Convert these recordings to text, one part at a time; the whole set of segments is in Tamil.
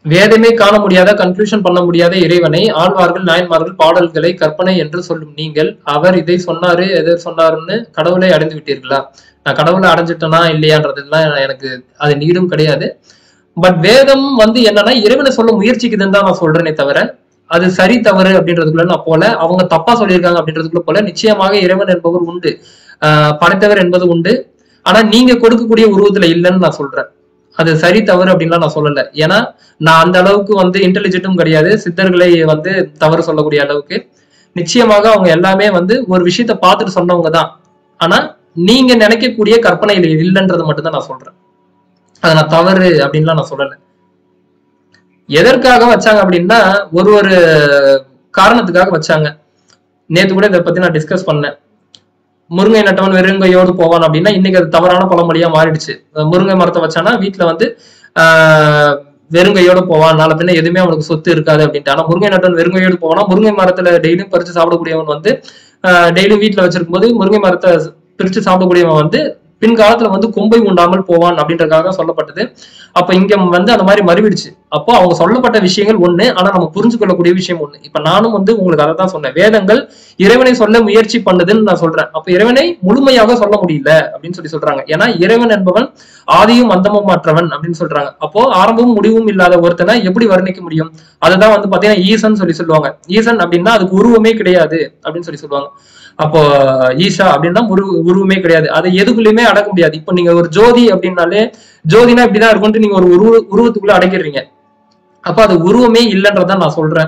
வேதமே காண முடியாத கன்க்ளூஷன் பண்ண முடியாத இறைவனை ஆழ்வார்கள் நாயன்மார்கள் பாடல்களை கற்பனை என்று சொல்லும் நீங்கள் அவர் இதை சொன்னாரு எதை சொன்னாருன்னு கடவுளை அடைந்து விட்டீர்களா நான் கடவுளை அடைஞ்சிட்டேனா இல்லையான்றதுலாம் எனக்கு அது நீடும் கிடையாது பட் வேதம் வந்து என்னன்னா இறைவனை சொல்ல முயற்சிக்குதுன்னு தான் நான் சொல்றேனே தவிர அது சரி தவறு அப்படின்றதுக்குள்ள நான் போல அவங்க தப்பா சொல்லியிருக்காங்க அப்படின்றதுக்குள்ள போல நிச்சயமாக இறைவன் என்பவர் உண்டு ஆஹ் படைத்தவர் என்பது உண்டு ஆனா நீங்க கொடுக்கக்கூடிய உருவத்துல இல்லைன்னு நான் சொல்றேன் அது சரி தவறு அப்படின்லாம் நான் சொல்லல ஏன்னா நான் அந்த அளவுக்கு வந்து இன்டெலிஜென்ட்டும் கிடையாது சித்தர்களை வந்து தவறு சொல்லக்கூடிய அளவுக்கு நிச்சயமாக அவங்க எல்லாமே வந்து ஒரு விஷயத்த பார்த்துட்டு சொன்னவங்க தான் ஆனா நீங்க நினைக்கக்கூடிய கற்பனையில இல்லைன்றது மட்டும் தான் நான் சொல்றேன் அதை நான் தவறு அப்படின்லாம் நான் சொல்லல எதற்காக வச்சாங்க அப்படின்னா ஒரு ஒரு காரணத்துக்காக வச்சாங்க நேத்து கூட இதை பத்தி நான் டிஸ்கஸ் பண்ணேன் முருங்கை நட்டவன் வெறுங்கையோடு போவான் அப்படின்னா இன்னைக்கு அது தவறான பழமொழியா மாறிடுச்சு அஹ் முருங்கை மரத்தை வச்சானா வீட்டுல வந்து ஆஹ் வெறுங்கையோட போவான் நாளை பின்ன எதுவுமே அவனுக்கு சொத்து இருக்காது அப்படின்ட்டு ஆனா முருங்கை நட்டவன் வெறுங்கையோடு போவானா முருங்கை மரத்துல டெய்லியும் பறிச்சு சாப்பிடக்கூடியவன் வந்து டெய்லியும் வீட்டுல வச்சிருக்கும் போது முருங்கை மரத்தை பிரிச்சு சாப்பிடக்கூடியவன் வந்து பின்காலத்துல வந்து கொம்பை உண்டாமல் போவான் அப்படின்றதுக்காக சொல்லப்பட்டது அப்ப இங்க வந்து அந்த மாதிரி மறுவிடுச்சு அப்போ அவங்க சொல்லப்பட்ட விஷயங்கள் ஒண்ணு ஆனா நம்ம புரிஞ்சு கொள்ளக்கூடிய விஷயம் ஒண்ணு இப்ப நானும் வந்து உங்களுக்கு அதை தான் சொன்னேன் வேதங்கள் இறைவனை சொல்ல முயற்சி பண்ணுதுன்னு நான் சொல்றேன் அப்ப இறைவனை முழுமையாக சொல்ல முடியல அப்படின்னு சொல்லி சொல்றாங்க ஏன்னா இறைவன் என்பவன் ஆதியும் அந்தமும் மற்றவன் அப்படின்னு சொல்றாங்க அப்போ ஆரம்பமும் முடிவும் இல்லாத ஒருத்தனை எப்படி வர்ணிக்க முடியும் அதுதான் வந்து பாத்தீங்கன்னா ஈசன் சொல்லி சொல்லுவாங்க ஈசன் அப்படின்னா அதுக்கு உருவமே கிடையாது அப்படின்னு சொல்லி சொல்லுவாங்க அப்போ ஈஷா அப்படின்னா உரு உருவமே கிடையாது அதை எதுக்குள்ளயுமே அடக்க முடியாது இப்போ நீங்க ஒரு ஜோதி அப்படின்னாலே ஜோதினா இப்படிதான் இருக்கும்ட்டு நீங்க ஒரு உருவ உருவத்துக்குள்ள அடக்கிடுறீங்க அப்ப அது உருவமே இல்லைன்றத நான் சொல்றேன்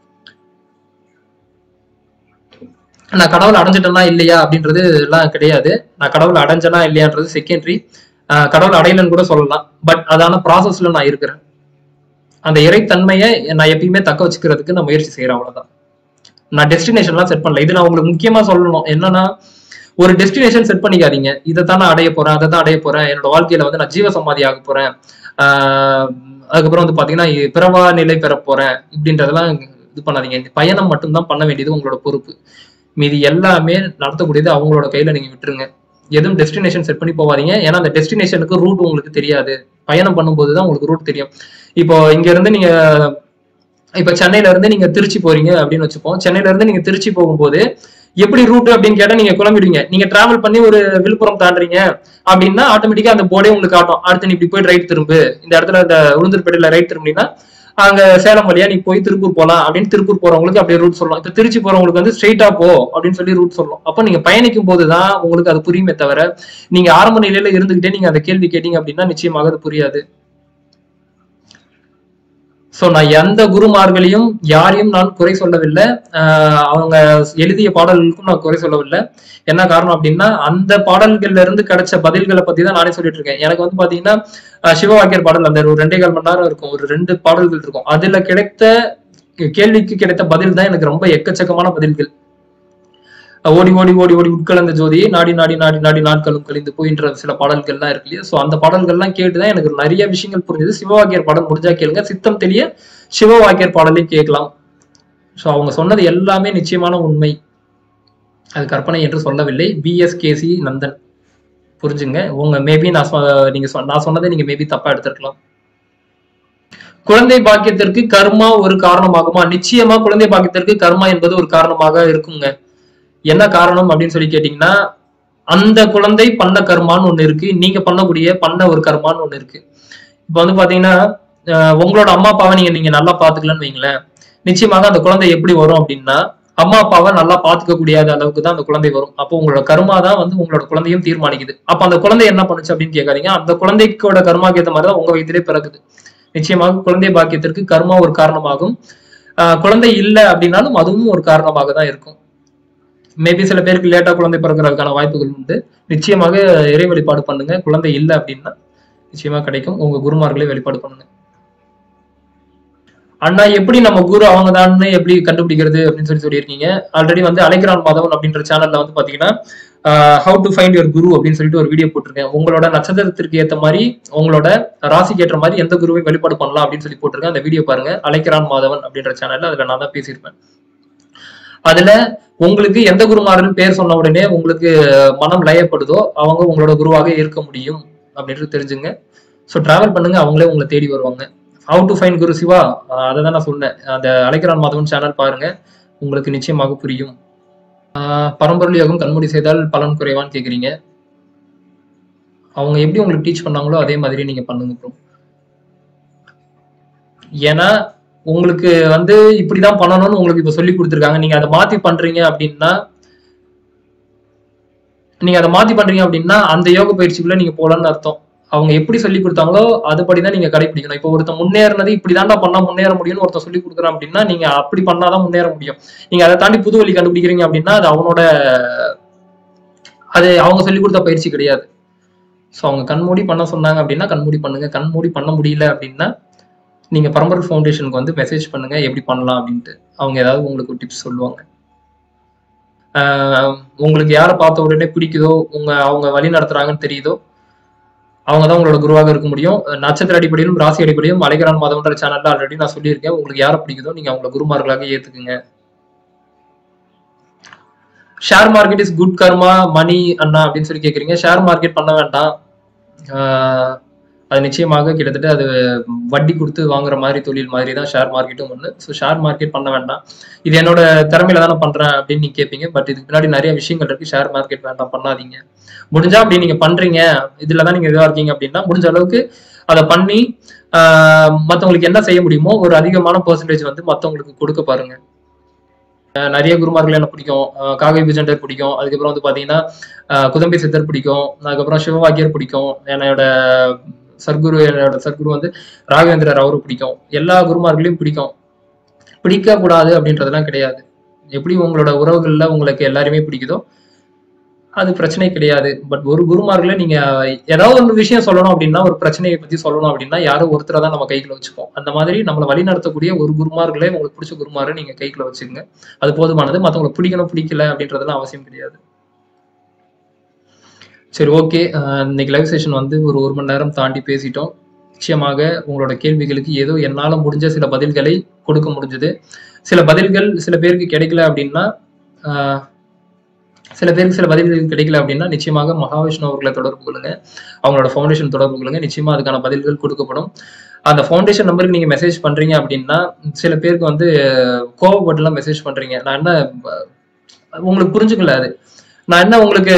நான் கடவுளை அடைஞ்சிட்டேனா இல்லையா அப்படின்றது எல்லாம் கிடையாது நான் கடவுளை அடைஞ்சனா இல்லையான்றது செகண்டரி கடவுளை அடையலன்னு கூட சொல்லலாம் பட் அதான ப்ராசஸ்ல நான் இருக்கிறேன் அந்த இறைத்தன்மையை நான் எப்பயுமே தக்க வச்சுக்கிறதுக்கு நான் முயற்சி செய்யறேன் அவ்வளவுதான் நான் டெஸ்டினேஷன்லாம் செட் பண்ணல இது நான் உங்களுக்கு முக்கியமா சொல்லணும் என்னன்னா ஒரு டெஸ்டினேஷன் செட் பண்ணிக்காதீங்க இதை தான் நான் அடைய போறேன் அதை தான் அடைய போறேன் என்னோட வாழ்க்கையில வந்து நான் ஜீவ சமாதி ஆக போறேன் ஆஹ் அதுக்கப்புறம் வந்து பாத்தீங்கன்னா பிறவா நிலை பெற போறேன் இப்படின்றதெல்லாம் இது பண்ணாதீங்க இந்த பயணம் மட்டும்தான் பண்ண வேண்டியது உங்களோட பொறுப்பு மீதி எல்லாமே நடத்தக்கூடியது அவங்களோட கையில நீங்க விட்டுருங்க எதுவும் டெஸ்டினேஷன் செட் பண்ணி போவாதீங்க ஏன்னா அந்த டெஸ்டினேஷனுக்கு ரூட் உங்களுக்கு தெரியாது பயணம் பண்ணும்போது தான் உங்களுக்கு ரூட் தெரியும் இப்போ இங்க இருந்து நீங்க இப்ப சென்னையில இருந்து நீங்க திருச்சி போறீங்க அப்படின்னு வச்சுப்போம் சென்னையில இருந்து நீங்க திருச்சி போகும்போது எப்படி ரூட் அப்படின்னு கேட்டா நீங்க குழம்பிடுவீங்க நீங்க டிராவல் பண்ணி ஒரு விழுப்புரம் தாண்டுறீங்க அப்படின்னா ஆட்டோமேட்டிக்கா அந்த போர்டே உங்களுக்கு காட்டும் அடுத்து நீ இப்படி போய் ரைட் திரும்பு இந்த இடத்துல இந்த உளுந்தூர்பேட்டையில ரைட் திரும்பினா அங்க சேலம் வழியா நீ போய் திருப்பூர் போலாம் அப்படின்னு திருப்பூர் போறவங்களுக்கு அப்படியே ரூட் சொல்லலாம் இப்ப திருச்சி போறவங்களுக்கு வந்து ஸ்ட்ரெயிட்டா போ அப்படின்னு சொல்லி ரூட் சொல்லலாம் அப்ப நீங்க பயணிக்கும் போதுதான் உங்களுக்கு அது புரியுமே தவிர நீங்க ஆரம்ப நிலையில இருந்துகிட்டே நீங்க அந்த கேள்வி கேட்டீங்க அப்படின்னா நிச்சயமாக அது புரியாது சோ நான் எந்த குருமார்களையும் யாரையும் நான் குறை சொல்லவில்லை ஆஹ் அவங்க எழுதிய பாடல்களுக்கும் நான் குறை சொல்லவில்லை என்ன காரணம் அப்படின்னா அந்த பாடல்கள்ல இருந்து கிடைச்ச பதில்களை பத்தி தான் நானே சொல்லிட்டு இருக்கேன் எனக்கு வந்து பாத்தீங்கன்னா ஆஹ் சிவவாக்கியர் பாடல் அந்த ஒரு ரெண்டே கால் மணி நேரம் இருக்கும் ஒரு ரெண்டு பாடல்கள் இருக்கும் அதுல கிடைத்த கேள்விக்கு கிடைத்த பதில் தான் எனக்கு ரொம்ப எக்கச்சக்கமான பதில்கள் ஓடி ஓடி ஓடி ஓடி உட்கலந்த ஜோதியை நாடி நாடி நாடி நாடி நாட்களும் கழிந்து போயின்ற சில பாடல்கள்லாம் இருக்கு இல்லையா ஸோ அந்த பாடல்கள்லாம் கேட்டுதான் எனக்கு நிறைய விஷயங்கள் புரிஞ்சது சிவவாக்கியர் பாடல் முடிஞ்சா கேளுங்க சித்தம் தெளிய சிவவாக்கியர் பாடலை கேட்கலாம் ஸோ அவங்க சொன்னது எல்லாமே நிச்சயமான உண்மை அது கற்பனை என்று சொல்லவில்லை பிஎஸ்கேசி நந்தன் புரிஞ்சுங்க உங்க மேபி நான் சொ- நீங்க சொ- நான் சொன்னதை நீங்க மேபி தப்பா எடுத்திருக்கலாம் குழந்தை பாக்கியத்திற்கு கர்மா ஒரு காரணமாகுமா நிச்சயமா குழந்தை பாக்கியத்திற்கு கர்மா என்பது ஒரு காரணமாக இருக்குங்க என்ன காரணம் அப்படின்னு சொல்லி கேட்டீங்கன்னா அந்த குழந்தை பண்ண கர்மான்னு ஒண்ணு இருக்கு நீங்க பண்ணக்கூடிய பண்ண ஒரு கர்மான்னு ஒண்ணு இருக்கு இப்ப வந்து பாத்தீங்கன்னா அஹ் உங்களோட அம்மா அப்பாவை நீங்க நீங்க நல்லா பாத்துக்கலன்னு வைங்களேன் நிச்சயமாக அந்த குழந்தை எப்படி வரும் அப்படின்னா அம்மா அப்பாவை நல்லா பாத்துக்க கூடியாத அளவுக்கு தான் அந்த குழந்தை வரும் அப்போ உங்களோட கர்மா தான் வந்து உங்களோட குழந்தையும் தீர்மானிக்குது அப்ப அந்த குழந்தை என்ன பண்ணுச்சு அப்படின்னு கேட்காதீங்க அந்த குழந்தைக்கோட கர்மாக்கு ஏற்ற மாதிரி தான் உங்க வயிற்றிலே பிறகுது நிச்சயமாக குழந்தை பாக்கியத்திற்கு கர்மா ஒரு காரணமாகும் ஆஹ் குழந்தை இல்லை அப்படின்னாலும் அதுவும் ஒரு காரணமாக தான் இருக்கும் மேபி சில பேருக்கு லேட்டா குழந்தை பிறக்கிறதுக்கான வாய்ப்புகள் உண்டு நிச்சயமாக இறை வழிபாடு பண்ணுங்க குழந்தை இல்லை அப்படின்னா நிச்சயமா கிடைக்கும் உங்க குருமார்களை வழிபாடு பண்ணுங்க அண்ணா எப்படி நம்ம குரு அவங்க தான்னு எப்படி கண்டுபிடிக்கிறது அப்படின்னு சொல்லி சொல்லியிருக்கீங்க ஆல்ரெடி வந்து அலைக்ரான் மாதவன் அப்படின்ற சேனல்ல வந்து பாத்தீங்கன்னா how to find your guru அப்படின்னு சொல்லிட்டு ஒரு வீடியோ போட்டிருக்கேன் உங்களோட நட்சத்திரத்திற்கு ஏத்த மாதிரி உங்களோட ராசிக்கு ஏற்ற மாதிரி எந்த குருவை வழிபாடு பண்ணலாம் அப்படின்னு சொல்லி போட்டிருக்கேன் அந்த வீடியோ பாருங்க அலைக்ரான் மாதவன் அப்படின்ற சேனல்ல அதுல நான் தான் பேசியிருப்பேன் அதுல உங்களுக்கு எந்த குருமார்கள் பேர் சொன்ன உடனே உங்களுக்கு மனம் லயப்படுதோ அவங்க உங்களோட குருவாக இருக்க முடியும் அப்படின்றது தெரிஞ்சுங்க ஸோ டிராவல் பண்ணுங்க அவங்களே உங்களை தேடி வருவாங்க how to find guru Shiva அதை தான் நான் சொன்னேன் அந்த அழைக்கிறான் மாதவன் சேனல் பாருங்க உங்களுக்கு நிச்சயமாக புரியும் ஆஹ் பரம்பொருள் யோகம் கண்மூடி செய்தால் பலன் குறைவான்னு கேக்குறீங்க அவங்க எப்படி உங்களுக்கு டீச் பண்ணாங்களோ அதே மாதிரி நீங்க பண்ணுங்க ப்ரோ ஏன்னா உங்களுக்கு வந்து இப்படிதான் பண்ணணும்னு உங்களுக்கு இப்ப சொல்லி கொடுத்துருக்காங்க நீங்க அதை மாத்தி பண்றீங்க அப்படின்னா நீங்க அதை மாத்தி பண்றீங்க அப்படின்னா அந்த யோக பயிற்சிக்குள்ள நீங்க போலன்னு அர்த்தம் அவங்க எப்படி சொல்லி கொடுத்தாங்களோ அதுபடிதான் நீங்க கடைபிடிக்கணும் இப்போ ஒருத்தன் முன்னேறினது இப்படிதான்டா பண்ணா முன்னேற முடியும்னு ஒருத்தன் சொல்லி கொடுக்குறான் அப்படின்னா நீங்க அப்படி பண்ணாதான் முன்னேற முடியும் நீங்க அதை தாண்டி புது வழி கண்டுபிடிக்கிறீங்க அப்படின்னா அது அவனோட அது அவங்க சொல்லி கொடுத்த பயிற்சி கிடையாது ஸோ அவங்க கண்மூடி பண்ண சொன்னாங்க அப்படின்னா கண்மூடி பண்ணுங்க கண்மூடி பண்ண முடியல அப்படின்னா நீங்க பரம்பரை ஃபவுண்டேஷனுக்கு வந்து மெசேஜ் பண்ணுங்க எப்படி பண்ணலாம் அப்படின்ட்டு அவங்க ஏதாவது உங்களுக்கு டிப்ஸ் சொல்லுவாங்க ஆஹ் உங்களுக்கு யாரை பார்த்த உடனே பிடிக்குதோ உங்க அவங்க வழி நடத்துறாங்கன்னு தெரியுதோ அவங்க தான் உங்களோட குருவாக இருக்க முடியும் நட்சத்திர அடிப்படையிலும் ராசி அடிப்படையிலும் அலைகரான் மாதவன்ற சேனல்ல ஆல்ரெடி நான் சொல்லியிருக்கேன் உங்களுக்கு யாரை பிடிக்குதோ நீங்க அவங்கள குருமார்களாக ஏத்துக்குங்க share market is good karma money அண்ணா அப்படின்னு சொல்லி கேக்குறீங்க ஷேர் மார்க்கெட் பண்ண வேண்டாம் ஆஹ் அது நிச்சயமாக கிட்டத்தட்ட அது வட்டி கொடுத்து வாங்குற மாதிரி தொழில் மாதிரி தான் ஷேர் மார்க்கெட்டும் ஒன்று ஸோ ஷேர் மார்க்கெட் பண்ண வேண்டாம் இது என்னோட திறமையில தானே பண்றேன் அப்படின்னு நீங்க கேட்பீங்க பட் இதுக்கு பின்னாடி நிறைய விஷயங்கள் இருக்கு ஷேர் மார்க்கெட் வேண்டாம் பண்ணாதீங்க முடிஞ்சா அப்படி நீங்க பண்றீங்க இதுல தான் நீங்க இதுவா இருக்கீங்க அப்படின்னா முடிஞ்ச அளவுக்கு அதை பண்ணி ஆஹ் மத்தவங்களுக்கு என்ன செய்ய முடியுமோ ஒரு அதிகமான பெர்சன்டேஜ் வந்து மத்தவங்களுக்கு கொடுக்க பாருங்க அஹ் நிறைய குருமார்கள் என்ன பிடிக்கும் அஹ் காகை விஜண்டர் பிடிக்கும் அதுக்கப்புறம் வந்து பாத்தீங்கன்னா அஹ் குதம்பை சித்தர் பிடிக்கும் அதுக்கப்புறம் சிவவாக்கியர் பிடிக்கும் என்னோட சர்க்குரு என்னோட சர்க்குரு வந்து ராகவேந்திரர் அவரும் பிடிக்கும் எல்லா குருமார்களையும் பிடிக்கும் பிடிக்க கூடாது அப்படின்றதெல்லாம் கிடையாது எப்படி உங்களோட உறவுகள்ல உங்களுக்கு எல்லாருமே பிடிக்குதோ அது பிரச்சனை கிடையாது பட் ஒரு குருமார்களை நீங்க ஏதாவது ஒரு விஷயம் சொல்லணும் அப்படின்னா ஒரு பிரச்சனையை பத்தி சொல்லணும் அப்படின்னா யாரோ ஒருத்தரை தான் நம்ம கைக்குள்ள வச்சுப்போம் அந்த மாதிரி நம்மளை வழி நடத்தக்கூடிய ஒரு குருமார்களே உங்களுக்கு பிடிச்ச குருமாரை நீங்க கைக்குள்ள வச்சுக்கோங்க அது போதுமானது மத்தவங்களுக்கு பிடிக்கணும் பிடிக்கல அப்படின்றதெல்லாம் அவசியம் கிடையாது சரி ஓகே இன்னைக்கு லைவ் செஷன் வந்து ஒரு ஒரு மணி நேரம் தாண்டி பேசிட்டோம் நிச்சயமாக உங்களோட கேள்விகளுக்கு ஏதோ என்னால முடிஞ்ச சில பதில்களை கொடுக்க முடிஞ்சது சில பதில்கள் சில பேருக்கு கிடைக்கல அப்படின்னா ஆஹ் சில பேருக்கு சில பதில்கள் கிடைக்கல அப்படின்னா நிச்சயமாக மகாவிஷ்ணு அவர்களை தொடர்பு கொள்ளுங்க அவங்களோட ஃபவுண்டேஷன் தொடர்பு கொள்ளுங்க நிச்சயமா அதுக்கான பதில்கள் கொடுக்கப்படும் அந்த ஃபவுண்டேஷன் நம்பருக்கு நீங்க மெசேஜ் பண்றீங்க அப்படின்னா சில பேருக்கு வந்து கோவப்பட்டுலாம் மெசேஜ் பண்றீங்க நான் என்ன அஹ், உங்களுக்கு புரிஞ்சுக்கல அது நான் என்ன உங்களுக்கு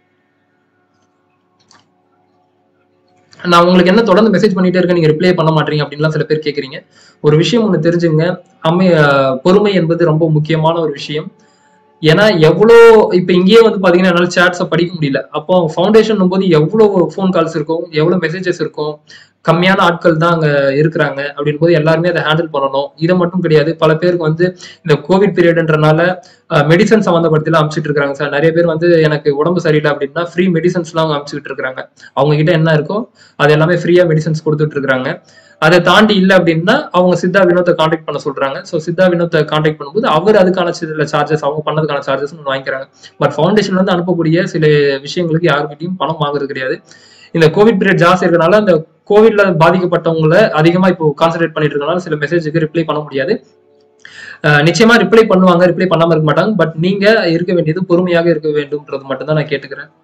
நான் உங்களுக்கு என்ன தொடர்ந்து மெசேஜ் பண்ணிட்டே இருக்கேன் நீங்க ரிப்ளை பண்ண மாட்டீங்க அப்படின்லாம் சில பேர் கேக்குறீங்க ஒரு விஷயம் ஒண்ணு தெரிஞ்சுங்க அமை அஹ், பொறுமை என்பது ரொம்ப முக்கியமான ஒரு விஷயம் ஏன்னா எவ்வளோ இப்ப இங்கேயே வந்து பாத்தீங்கன்னா என்னால சாட்ஸை படிக்க முடியல அப்போ ஃபவுண்டேஷன் போது எவ்வளவு ஃபோன் கால்ஸ் இருக்கும் எவ்வளவு மெசேஜஸ் இருக்கும் கம்மியான ஆட்கள் தான் அங்க இருக்கிறாங்க அப்படின் போது எல்லாருமே அதை ஹேண்டில் பண்ணணும் இதை மட்டும் கிடையாது பல பேருக்கு வந்து இந்த கோவிட் பீரியட்ன்றனால மெடிசன் சம்மந்தப்படுத்திலாம் அனுப்பிச்சிட்டு இருக்காங்க சார் நிறைய பேர் வந்து எனக்கு உடம்பு சரியில்லை அப்படின்னா ஃப்ரீ மெடிசன்ஸ்லாம் அவங்க அனுப்பிச்சிட்டு இருக்காங்க அவங்க கிட்ட என்ன இருக்கோ அது எல்லாமே ஃப்ரீயா மெடிசன்ஸ் கொடுத்துட்டு இருக்காங்க அதை தாண்டி இல்லை அப்படின்னா அவங்க சித்தா வினோத்தை காண்டாக்ட் பண்ண சொல்றாங்க ஸோ சித்தா வினோத்தை காண்டாக்ட் பண்ணும்போது அவர் அதுக்கான சில சார்ஜஸ் அவங்க பண்ணதுக்கான சார்ஜஸ் வாங்கிக்கிறாங்க பட் ஃபவுண்டேஷன் வந்து அனுப்பக்கூடிய சில விஷயங்களுக்கு யாருக்கிட்டையும் பணம் வாங்குறது கிடையாது இந்த கோவிட் பீரியட் ஜாஸ்தி இருக்கனால அந்த கோவிட்ல பாதிக்கப்பட்டவங்கள அதிகமா இப்போ கான்சென்ட்ரேட் பண்ணிட்டு இருக்கனால சில மெசேஜுக்கு ரிப்ளை பண்ண முடியாது அஹ் நிச்சயமா ரிப்ளை பண்ணுவாங்க ரிப்ளை பண்ணாம இருக்க மாட்டாங்க பட் நீங்க இருக்க வேண்டியது பொறுமையாக இருக்க வேண்டும்ன்றது மட்டும் தான் நான் கேட்டுக்கிறேன்